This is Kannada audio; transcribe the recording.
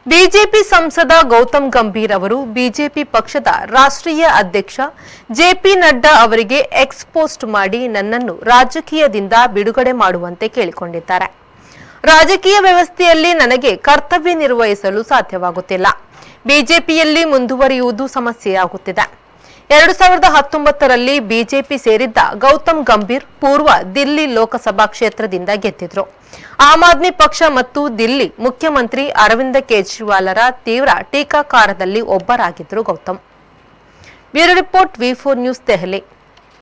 ಬಿಜೆಪಿ ಸಂಸದ ಗೌತಮ್ ಗಂಭೀರ್ ಅವರು ಬಿಜೆಪಿ ಪಕ್ಷದ ರಾಷ್ಟ್ರೀಯ ಅಧ್ಯಕ್ಷ ಜೆಪಿ ನಡ್ಡಾ ಅವರಿಗೆ ಎಕ್ಸ್ಪೋಸ್ಟ್ ಮಾಡಿ ನನ್ನನ್ನು ರಾಜಕೀಯದಿಂದ ಬಿಡುಗಡೆ ಮಾಡುವಂತೆ ಕೇಳಿಕೊಂಡಿದ್ದಾರೆ ರಾಜಕೀಯ ವ್ಯವಸ್ಥೆಯಲ್ಲಿ ನನಗೆ ಕರ್ತವ್ಯ ನಿರ್ವಹಿಸಲು ಸಾಧ್ಯವಾಗುತ್ತಿಲ್ಲ ಬಿಜೆಪಿಯಲ್ಲಿ ಮುಂದುವರಿಯುವುದು ಸಮಸ್ಯೆಯಾಗುತ್ತಿದೆ ಎರಡು ಸಾವಿರದ ಹತ್ತೊಂಬತ್ತರಲ್ಲಿ ಬಿಜೆಪಿ ಸೇರಿದ್ದ ಗೌತಮ್ ಗಂಭೀರ್ ಪೂರ್ವ ದಿಲ್ಲಿ ಲೋಕಸಭಾ ಕ್ಷೇತ್ರದಿಂದ ಗೆದ್ದಿದ್ರು ಆಮ್ ಆದ್ಮಿ ಪಕ್ಷ ಮತ್ತು ದಿಲ್ಲಿ ಮುಖ್ಯಮಂತ್ರಿ ಅರವಿಂದ ಕೇಜ್ರಿವಾಲರ ತೀವ್ರ ಟೀಕಾಕಾರದಲ್ಲಿ ಒಬ್ಬರಾಗಿದ್ರು Gautam bureau report V four news Delhi